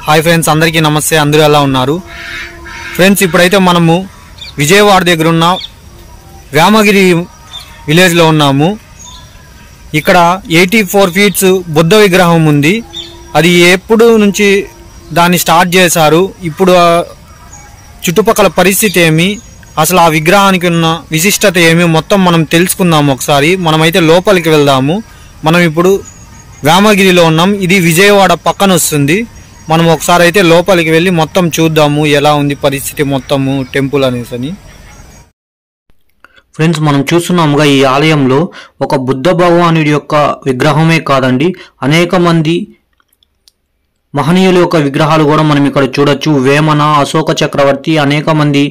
hi friends అందరికీ నమస్తే అందరూ ఎలా ఉన్నారు ఫ్రెండ్స్ ఇప్పుడైతే మనము విజయవాడ దగ్గర ఉన్న వేమగిరి విలేజ్లో ఉన్నాము ఇక్కడ ఎయిటీ ఫోర్ ఫీట్స్ బుద్ధ విగ్రహం ఉంది అది ఎప్పుడు నుంచి దాన్ని స్టార్ట్ చేశారు ఇప్పుడు ఆ చుట్టుపక్కల పరిస్థితి ఏమి అసలు ఆ విగ్రహానికి ఉన్న విశిష్టత ఏమి మొత్తం మనం తెలుసుకుందాము ఒకసారి మనమైతే లోపలికి వెళ్దాము మనం ఇప్పుడు వేమగిరిలో ఉన్నాం ఇది విజయవాడ పక్కన వస్తుంది మనం ఒకసారి అయితే లోపలికి వెళ్ళి మొత్తం చూద్దాము ఎలా ఉంది పరిస్థితి మొత్తము టెంపుల్ అనేసి అని ఫ్రెండ్స్ మనం చూస్తున్నాముగా ఈ ఆలయంలో ఒక బుద్ధ భగవానుడి యొక్క విగ్రహమే కాదండి అనేక మంది మహనీయుల యొక్క విగ్రహాలు కూడా మనం ఇక్కడ చూడొచ్చు వేమన అశోక చక్రవర్తి అనేక మంది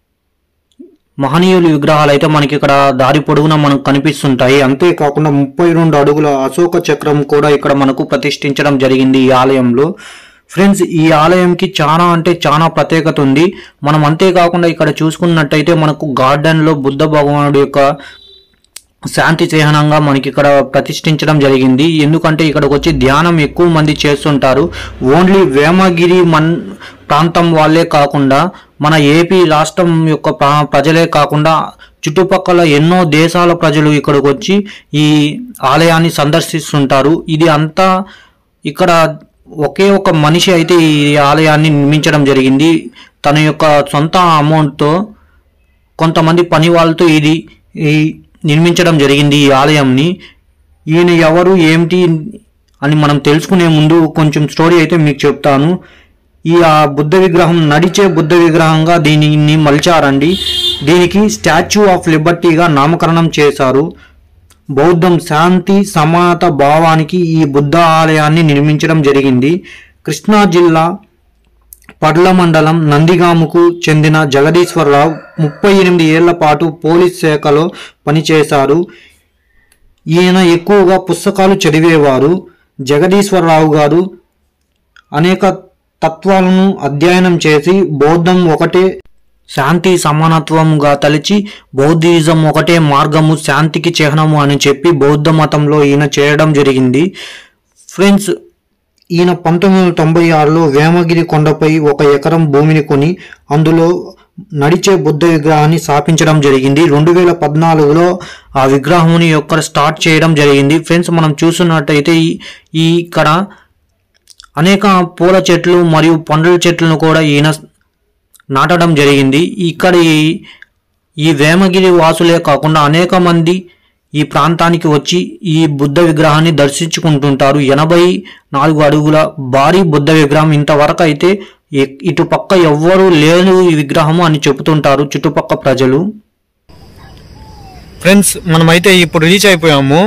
మహనీయుల విగ్రహాలు అయితే మనకి ఇక్కడ దారి పొడుగునా మనకు కనిపిస్తుంటాయి అంతేకాకుండా ముప్పై రెండు అడుగుల అశోక చక్రం కూడా ఇక్కడ మనకు ప్రతిష్ఠించడం జరిగింది ఈ ఆలయంలో ఫ్రెండ్స్ ఈ ఆలయంకి చాలా అంటే చాలా ప్రత్యేకత ఉంది మనం అంతేకాకుండా ఇక్కడ చూసుకున్నట్టయితే మనకు గార్డెన్ లో బుద్ధ భగవానుడి యొక్క శాంతి చిహ్నంగా మనకి ఇక్కడ ప్రతిష్ఠించడం జరిగింది ఎందుకంటే ఇక్కడికి వచ్చి ధ్యానం ఎక్కువ మంది చేస్తుంటారు ఓన్లీ వేమగిరి మన్ ప్రాంతం వాళ్ళే కాకుండా మన ఏపీ రాష్ట్రం యొక్క ప్రా- ప్రజలే కాకుండా చుట్టుపక్కల ఎన్నో దేశాల ప్రజలు ఇక్కడికి వచ్చి ఈ ఆలయాన్ని సందర్శిస్తుంటారు ఇది అంతా ఇక్కడ ఒకే ఒక మనిషి అయితే ఈ ఆలయాన్ని నిర్మించడం జరిగింది తన యొక్క సొంత అమౌంట్తో కొంతమంది పని వాళ్ళతో ఇది ఈ నిర్మించడం జరిగింది ఈ ఆలయంని ఈయన ఎవరు ఏమిటి అని మనం తెలుసుకునే ముందు కొంచెం స్టోరీ అయితే మీకు చెప్తాను ఈ ఆ బుద్ధ విగ్రహం నడిచే బుద్ధ విగ్రహంగా దీనిని మలిచారండి దీనికి స్టాచ్యూ ఆఫ్ లిబర్టీగా నామకరణం చేశారు బౌద్ధం శాంతి సమానత భావానికి ఈ బుద్ధ ఆలయాన్ని నిర్మించడం జరిగింది కృష్ణా జిల్లా పడ్ల మండలం నందిగాముకు చెందిన జగదీశ్వరరావు ముప్పై ఎనిమిది ఏళ్ల పాటు పోలీస్ శాఖలో పనిచేశారు ఈయన ఎక్కువగా పుస్తకాలు చదివేవారు జగదీశ్వరరావు గారు అనేక తత్వాలను అధ్యయనం చేసి బౌద్ధం ఒకటే శాంతి సమానత్వముగా తలిచి బౌద్ధిజం ఒకటే మార్గము శాంతికి చిహ్నము అని చెప్పి బౌద్ధ మతంలో ఈయన చేయడం జరిగింది ఫ్రెండ్స్ ఈయన పంతొమ్మిది వందల తొంభై ఆరులో వేమగిరి కొండపై ఒక ఎకరం భూమిని కొని అందులో నడిచే బుద్ధ విగ్రహాన్ని స్థాపించడం జరిగింది రెండు వేల పద్నాలుగులో ఆ విగ్రహముని యొక్క స్టార్ట్ చేయడం జరిగింది ఫ్రెండ్స్ మనం చూస్తున్నట్టయితే ఈ ఈ ఇక్కడ అనేక పూల చెట్లు మరియు పండ్ల చెట్లను కూడా ఈయన నాటడం జరిగింది ఇక్కడ ఈ ఈ వేమగిరి వాసులే కాకుండా అనేక మంది ఈ ప్రాంతానికి వచ్చి ఈ బుద్ధ విగ్రహాన్ని దర్శించుకుంటుంటారు ఎనభై నాలుగు అడుగుల భారీ బుద్ధ విగ్రహం ఇంతవరకు అయితే ఇ- ఇటు పక్క ఎవ్వరూ లేని ఈ విగ్రహము అని చెబుతుంటారు చుట్టుపక్క ప్రజలు ఫ్రెండ్స్ మనమైతే ఇప్పుడు రీచ్ అయిపోయాము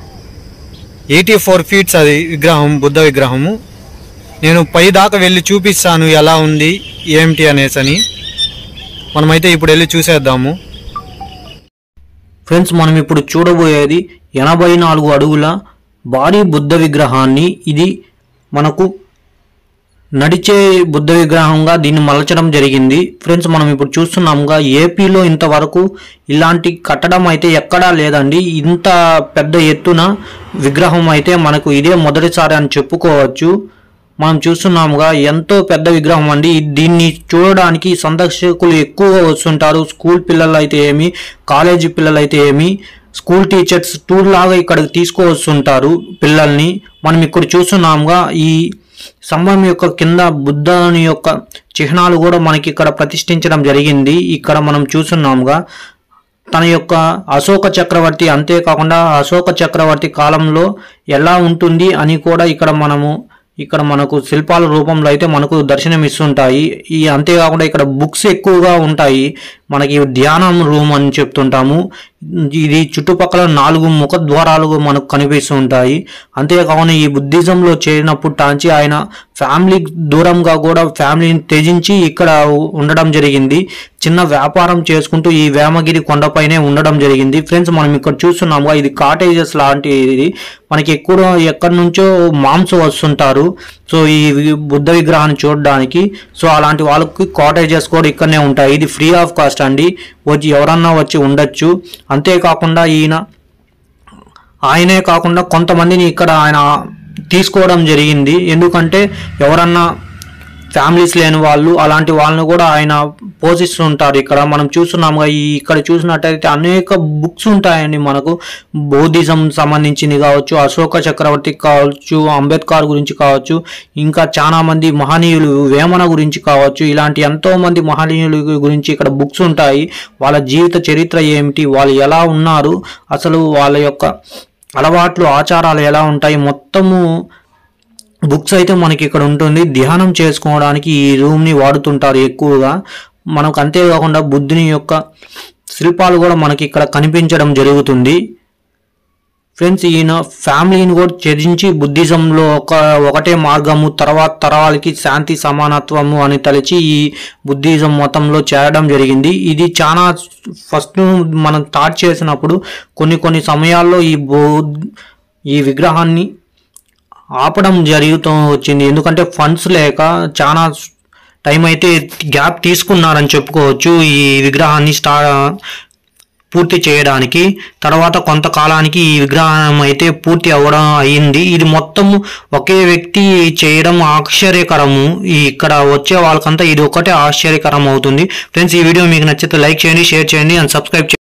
ఎయిటీ ఫోర్ ఫీట్స్ అది విగ్రహం బుద్ధ విగ్రహము నేను పై దాకా వెళ్ళి చూపిస్తాను ఎలా ఉంది ఏమిటి అనేసి అని మనమైతే ఇప్పుడు వెళ్ళి చూసేద్దాము ఫ్రెండ్స్ మనం ఇప్పుడు చూడబోయేది ఎనభై నాలుగు అడుగుల భారీ బుద్ధ విగ్రహాన్ని ఇది మనకు నడిచే బుద్ధ విగ్రహంగా దీన్ని మలచడం జరిగింది ఫ్రెండ్స్ మనం ఇప్పుడు చూస్తున్నాముగా ఏపీలో ఇంతవరకు ఇలాంటి కట్టడం అయితే ఎక్కడా లేదండి ఇంత పెద్ద ఎత్తున విగ్రహం అయితే మనకు ఇదే మొదటిసారి అని చెప్పుకోవచ్చు మనం చూస్తున్నాముగా ఎంతో పెద్ద విగ్రహం అండి దీన్ని చూడడానికి సందర్శకులు ఎక్కువగా వస్తుంటారు స్కూల్ పిల్లలు అయితే ఏమి కాలేజీ పిల్లలు అయితే ఏమి స్కూల్ టీచర్స్ టూర్ లాగా ఇక్కడికి తీసుకువస్తుంటారు పిల్లల్ని మనం ఇక్కడ చూస్తున్నాముగా ఈ స్తంభం యొక్క కింద బుద్ధుని యొక్క చిహ్నాలు కూడా మనకి ఇక్కడ ప్రతిష్ఠించడం జరిగింది ఇక్కడ మనం చూస్తున్నాముగా తన యొక్క అశోక చక్రవర్తి అంతేకాకుండా అశోక చక్రవర్తి కాలంలో ఎలా ఉంటుంది అని కూడా ఇక్కడ మనము ఇక్కడ మనకు శిల్పాల రూపంలో అయితే మనకు దర్శనం ఇస్తుంటాయి ఈ అంతేకాకుండా ఇక్కడ బుక్స్ ఎక్కువగా ఉంటాయి మనకి ధ్యానం రూమ్ అని చెప్తుంటాము ఇది చుట్టుపక్కల నాలుగు ముఖ ద్వారాలు మనకు కనిపిస్తూ ఉంటాయి అంతేకాకుండా ఈ బుద్ధిజంలో చేరినప్పుడు టాంచి ఆయన ఫ్యామిలీ దూరంగా కూడా ఫ్యామిలీని త్యజించి ఇక్కడ ఉండడం జరిగింది చిన్న వ్యాపారం చేసుకుంటూ ఈ వేమగిరి కొండపైనే ఉండడం జరిగింది ఫ్రెండ్స్ మనం ఇక్కడ చూస్తున్నాముగా ఇది కాటేజెస్ లాంటిది మనకి ఎక్కువ ఎక్కడి నుంచో మాంసం వస్తుంటారు సో ఈ వి- బుద్ధ విగ్రహాన్ని చూడడానికి సో అలాంటి వాళ్ళకి కాటేజెస్ కూడా ఇక్కడనే ఉంటాయి ఇది ఫ్రీ ఆఫ్ కాస్ట్ అండి వచ్చి ఎవరన్నా వచ్చి ఉండొచ్చు అంతేకాకుండా ఈయన ఆయనే కాకుండా కొంతమందిని ఇక్కడ ఆయన తీసుకోవడం జరిగింది ఎందుకంటే ఎవరన్నా ఫ్యామిలీస్ లేని వాళ్ళు అలాంటి వాళ్ళని కూడా ఆయన పోషిస్తుంటారు ఇక్కడ మనం చూస్తున్నాముగా ఈ ఇక్కడ చూసినట్టయితే అనేక బుక్స్ ఉంటాయండి మనకు బౌద్ధిజం సంబంధించింది కావచ్చు అశోక చక్రవర్తి కావచ్చు అంబేద్కర్ గురించి కావచ్చు ఇంకా చాలా మంది మహనీయులు వేమన గురించి కావచ్చు ఇలాంటి ఎంతో మంది మహనీయుల గురించి ఇక్కడ బుక్స్ ఉంటాయి వాళ్ళ జీవిత చరిత్ర ఏమిటి వాళ్ళు ఎలా ఉన్నారు అసలు వాళ్ళ యొక్క అలవాట్లు ఆచారాలు ఎలా ఉంటాయి మొత్తము బుక్స్ అయితే మనకి ఇక్కడ ఉంటుంది ధ్యానం చేసుకోవడానికి ఈ రూమ్ని వాడుతుంటారు ఎక్కువగా మనకు అంతేకాకుండా బుద్ధుని యొక్క శిల్పాలు కూడా మనకి ఇక్కడ కనిపించడం జరుగుతుంది ఫ్రెండ్స్ ఈయన ఫ్యామిలీని కూడా త్యజించి బుద్ధిజంలో ఒక ఒకటే మార్గము తర్వాత తరాలకి శాంతి సమానత్వము అని తలచి ఈ బుద్ధిజం మతంలో చేరడం జరిగింది ఇది చాలా ఫస్ట్ మనం స్టార్ట్ చేసినప్పుడు కొన్ని కొన్ని సమయాల్లో ఈ బౌ ఈ విగ్రహాన్ని ఆపడం జరుగుతూ వచ్చింది ఎందుకంటే ఫండ్స్ లేక చాలా టైం అయితే గ్యాప్ తీసుకున్నారని చెప్పుకోవచ్చు ఈ విగ్రహాన్ని స్టా పూర్తి చేయడానికి తర్వాత కొంతకాలానికి ఈ విగ్రహం అయితే పూర్తి అవ్వడం అయ్యింది ఇది మొత్తం ఒకే వ్యక్తి చేయడం ఆశ్చర్యకరము ఈ ఇక్కడ వచ్చే వాళ్ళకంతా ఇది ఒకటే ఆశ్చర్యకరం అవుతుంది ఫ్రెండ్స్ ఈ వీడియో మీకు నచ్చితే లైక్ చేయండి షేర్ చేయండి అండ్ సబ్స్క్రైబ్ చేయండి